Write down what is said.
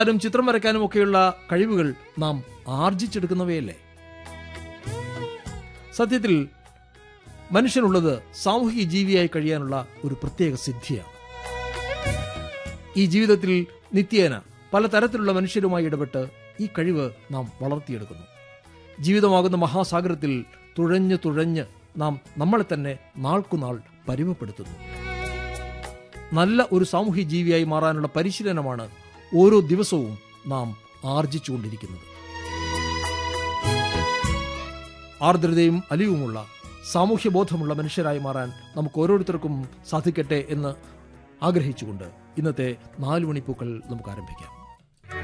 ും ചിത്രം വരയ്ക്കാനും ഒക്കെയുള്ള കഴിവുകൾ നാം ആർജിച്ചെടുക്കുന്നവയല്ലേ സത്യത്തിൽ മനുഷ്യനുള്ളത് സാമൂഹിക ജീവിയായി കഴിയാനുള്ള ഒരു പ്രത്യേക സിദ്ധിയാണ് ഈ ജീവിതത്തിൽ നിത്യേന പലതരത്തിലുള്ള മനുഷ്യരുമായി ഇടപെട്ട് ഈ കഴിവ് നാം വളർത്തിയെടുക്കുന്നു ജീവിതമാകുന്ന മഹാസാഗരത്തിൽ തുഴഞ്ഞ് തുഴഞ്ഞ് നാം നമ്മളെ തന്നെ നാൾക്കുനാൾ പരിമപ്പെടുത്തുന്നു നല്ല ഒരു സാമൂഹ്യ ജീവിയായി മാറാനുള്ള പരിശീലനമാണ് ഓരോ ദിവസവും നാം ആർജിച്ചുകൊണ്ടിരിക്കുന്നത് ആർദ്രതയും അലിവുമുള്ള സാമൂഹ്യബോധമുള്ള മനുഷ്യരായി മാറാൻ നമുക്ക് ഓരോരുത്തർക്കും സാധിക്കട്ടെ എന്ന് ആഗ്രഹിച്ചുകൊണ്ട് ഇന്നത്തെ നാല് മണിപ്പൂക്കൾ നമുക്ക് ആരംഭിക്കാം